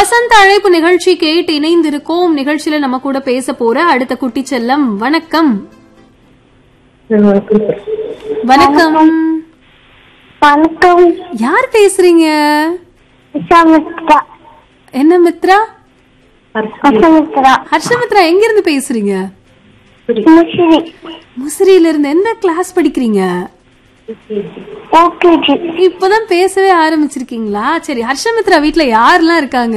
வசந்த அழைப்பு நிகழ்ச்சி கேட்டு இணைந்திருக்கோம் நிகழ்ச்சியில நம்ம கூட பேச போற அடுத்த குட்டி செல்லம் வணக்கம் வணக்கம் வணக்கம் யார் பேசுறீங்க விசாமித்ரா என்ன மித்ரா வசமித்ரா ஹர்ஷமித்ரா எங்க இருந்து பேசுறீங்க முசிறி முசிறியில இருந்து எந்த கிளாஸ் படிக்கிறீங்க ஓகேஜி இப்பதான் பேசவே ஆரம்பிச்சிருக்கீங்களா சரி ஹர்ஷமித்ரா வீட்ல யாரெல்லாம் இருக்காங்க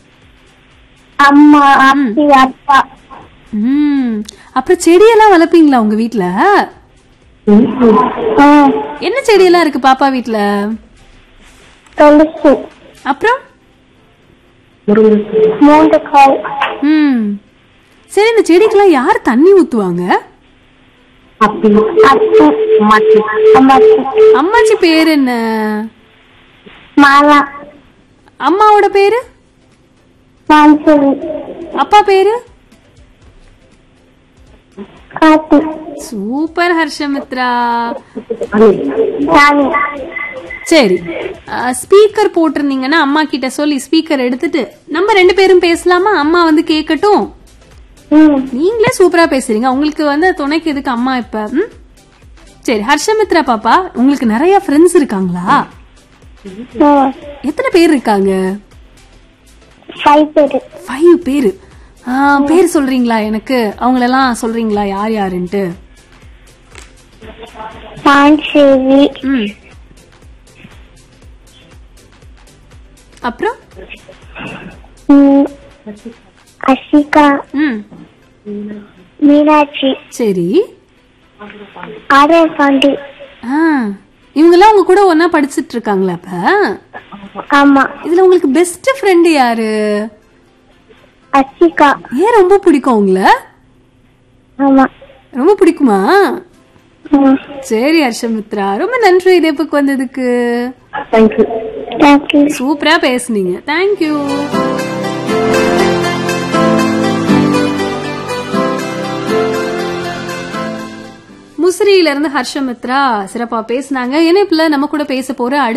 அம்மா அப்பி அப்பா ம் அப்புறம் செடியெல்லாம் வளர்ப்பீங்களா உங்க வீட்ல ம், என்ன செடியெல்லாம் இருக்கு பாப்பா வீட்ல துளசி அப்புறம் மூன்று காய் ம் சரி இந்த செடிக்கெல்லாம் யார் தண்ணி ஊத்துவாங்க அப்பி அம்மாச்சி அம்மாச்சி அம்மாச்சி பேர் என்ன மாலா அம்மாவோட பேரு மான்சரி அப்பா பேரு காத்தி சூப்பர் ஹர்ஷமித்ரா ராணி சரி ஸ்பீக்கர் போட்டிருந்தீங்கன்னா அம்மா கிட்ட சொல்லி ஸ்பீக்கர் எடுத்துட்டு நம்ம ரெண்டு பேரும் பேசலாமா அம்மா வந்து கேட்கட்டும் ம் நீங்களே சூப்பரா பேசுறீங்க உங்களுக்கு வந்து துணைக்கு எதுக்கு அம்மா இப்ப ம்? சரி ஹர்ஷமித்ரா பாப்பா உங்களுக்கு நிறைய ஃப்ரெண்ட்ஸ் இருக்காங்களா ம் எத்தனை பேர் இருக்காங்க ஃபைவ் பேரு ஃபைவ் பேரு ஆ, பேர் சொல்றீங்களா எனக்கு அவங்களெல்லாம் சொல்றீங்களா யார் யாருன்ட்டு மான்சேரி ம் அப்புறம் ம், அசிகா ம் மீனாட்சி சரி ஆர்டர் பாண்டி ஆ இவங்கெல்லாம் உங்க கூட ஒன்னா படிச்சிட்டு இருக்காங்களா அப்ப ஆமா இதுல உங்களுக்கு பெஸ்ட் ஃப்ரெண்ட் யாரு அசிகா ஏன் ரொம்ப பிடிக்கும் உங்கள ஆமா ரொம்ப பிடிக்குமா ம் சரி ஹர்ஷமித்ரா ரொம்ப நன்றி இணைப்புக்கு வந்ததுக்கு தேங்க்யூ தேங்க்யூ சூப்பரா பேசுனீங்க தேங்க்யூ முசிறியில இருந்து ஹர்ஷமித்ரா சிறப்பா பேசுனாங்க இணைப்புல நம்ம கூட பேச போற